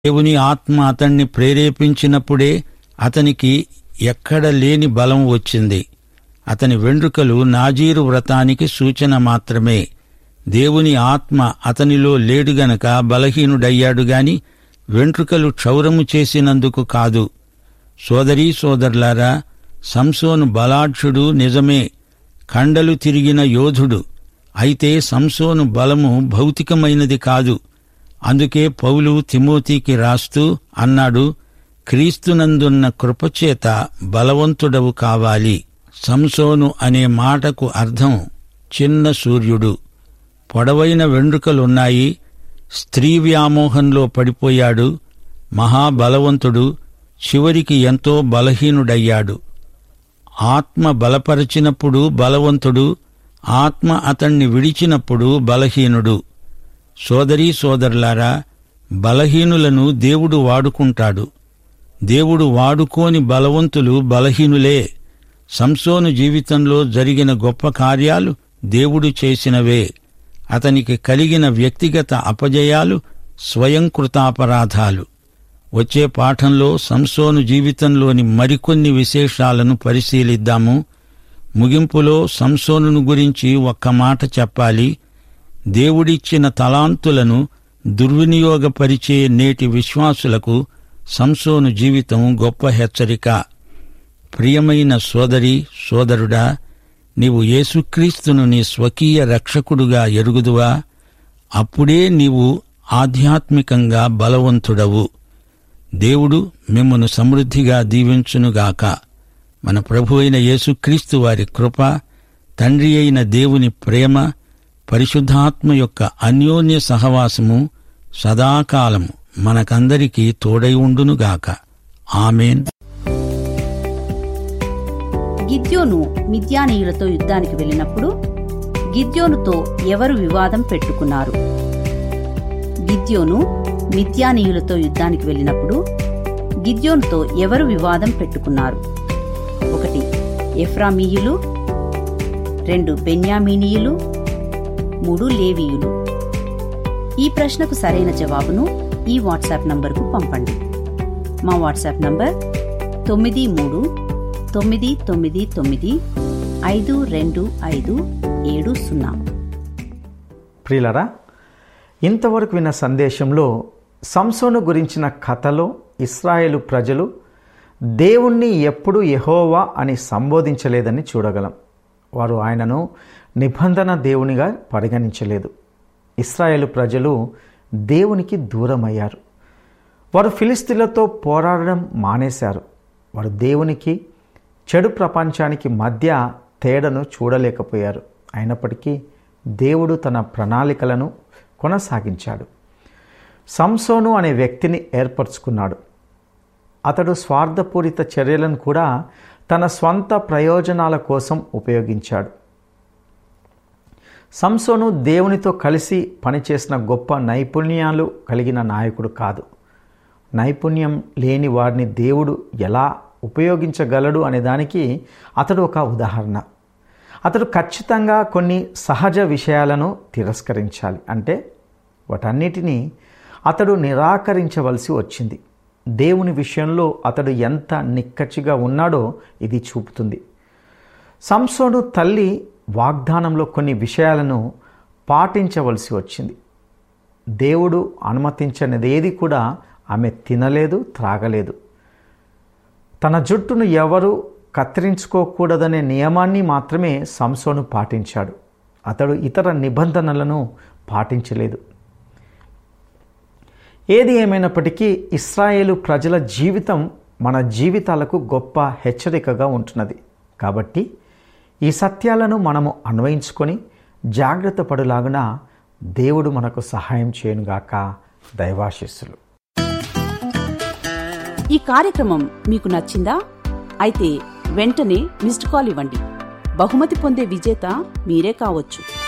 దేవుని ఆత్మ అతన్ని ప్రేరేపించినప్పుడే అతనికి ఎక్కడ లేని బలం వచ్చింది అతని వెండ్రుకలు నాజీరు వ్రతానికి సూచన మాత్రమే దేవుని ఆత్మ అతనిలో లేడు గనక బలహీనుడయ్యాడు గాని వెంట్రుకలు క్షౌరము చేసినందుకు కాదు సోదరీ సోదరులారా సంసోను బలాఢ్యుడు నిజమే కండలు తిరిగిన యోధుడు అయితే సంసోను బలము భౌతికమైనది కాదు అందుకే పౌలు తిమోతికి రాస్తూ అన్నాడు క్రీస్తునందున్న కృపచేత బలవంతుడవు కావాలి సంసోను అనే మాటకు అర్థం చిన్న సూర్యుడు పొడవైన వెండ్రుకలున్నాయి స్త్రీ వ్యామోహంలో పడిపోయాడు మహాబలవంతుడు చివరికి ఎంతో బలహీనుడయ్యాడు ఆత్మ బలపరచినప్పుడు బలవంతుడు ఆత్మ అతణ్ణి విడిచినప్పుడు బలహీనుడు సోదరీ సోదరులారా బలహీనులను దేవుడు వాడుకుంటాడు దేవుడు వాడుకోని బలవంతులు బలహీనులే సంసోను జీవితంలో జరిగిన గొప్ప కార్యాలు దేవుడు చేసినవే అతనికి కలిగిన వ్యక్తిగత అపజయాలు స్వయంకృతాపరాధాలు వచ్చే పాఠంలో సంసోను జీవితంలోని మరికొన్ని విశేషాలను పరిశీలిద్దాము ముగింపులో సంసోనును గురించి ఒక్క మాట చెప్పాలి దేవుడిచ్చిన తలాంతులను దుర్వినియోగపరిచే నేటి విశ్వాసులకు సంసోను జీవితం గొప్ప హెచ్చరిక ప్రియమైన సోదరి సోదరుడా నీవు యేసుక్రీస్తును నీ స్వకీయ రక్షకుడుగా ఎరుగుదువా అప్పుడే నీవు ఆధ్యాత్మికంగా బలవంతుడవు దేవుడు మిమ్మను సమృద్ధిగా దీవించునుగాక మన ప్రభు అయిన యేసుక్రీస్తు వారి కృప తండ్రి అయిన దేవుని ప్రేమ పరిశుద్ధాత్మ యొక్క అన్యోన్య సహవాసము సదాకాలము మనకందరికీ తోడై ఉండునుగాక ఆమెన్ గిద్యోను మిద్యానీయులతో యుద్ధానికి వెళ్ళినప్పుడు గిద్యోనుతో ఎవరు వివాదం పెట్టుకున్నారు గిద్యోను మిద్యానీయులతో యుద్ధానికి వెళ్ళినప్పుడు గిద్యోనుతో ఎవరు వివాదం పెట్టుకున్నారు ఒకటి ఎఫ్రామీయులు రెండు బెన్యామీనీయులు మూడు లేవీయులు ఈ ప్రశ్నకు సరైన జవాబును ఈ వాట్సాప్ నంబర్కు పంపండి మా వాట్సాప్ నంబర్ తొమ్మిది మూడు తొమ్మిది తొమ్మిది తొమ్మిది ఐదు రెండు ఐదు ఏడు సున్నా ప్రియులరా ఇంతవరకు విన్న సందేశంలో సంసోను గురించిన కథలో ఇస్రాయేలు ప్రజలు దేవుణ్ణి ఎప్పుడు యెహోవా అని సంబోధించలేదని చూడగలం వారు ఆయనను నిబంధన దేవునిగా పరిగణించలేదు ఇస్రాయేలు ప్రజలు దేవునికి దూరమయ్యారు వారు ఫిలిస్తీన్లతో పోరాడడం మానేశారు వారు దేవునికి చెడు ప్రపంచానికి మధ్య తేడాను చూడలేకపోయారు అయినప్పటికీ దేవుడు తన ప్రణాళికలను కొనసాగించాడు సంసోను అనే వ్యక్తిని ఏర్పరచుకున్నాడు అతడు స్వార్థపూరిత చర్యలను కూడా తన స్వంత ప్రయోజనాల కోసం ఉపయోగించాడు సంసోను దేవునితో కలిసి పనిచేసిన గొప్ప నైపుణ్యాలు కలిగిన నాయకుడు కాదు నైపుణ్యం లేని వారిని దేవుడు ఎలా ఉపయోగించగలడు అనే దానికి అతడు ఒక ఉదాహరణ అతడు ఖచ్చితంగా కొన్ని సహజ విషయాలను తిరస్కరించాలి అంటే వాటన్నిటినీ అతడు నిరాకరించవలసి వచ్చింది దేవుని విషయంలో అతడు ఎంత నిక్కచ్చిగా ఉన్నాడో ఇది చూపుతుంది సంసోను తల్లి వాగ్దానంలో కొన్ని విషయాలను పాటించవలసి వచ్చింది దేవుడు అనుమతించనిదేది కూడా ఆమె తినలేదు త్రాగలేదు తన జుట్టును ఎవరు కత్తిరించుకోకూడదనే నియమాన్ని మాత్రమే సంసోను పాటించాడు అతడు ఇతర నిబంధనలను పాటించలేదు ఏది ఏమైనప్పటికీ ఇస్రాయేలు ప్రజల జీవితం మన జీవితాలకు గొప్ప హెచ్చరికగా ఉంటున్నది కాబట్టి ఈ సత్యాలను మనము అన్వయించుకొని జాగ్రత్త పడులాగున దేవుడు మనకు సహాయం చేయనుగాక దైవాశిస్సులు ఈ కార్యక్రమం మీకు నచ్చిందా అయితే వెంటనే మిస్డ్ కాల్ ఇవ్వండి బహుమతి పొందే విజేత మీరే కావచ్చు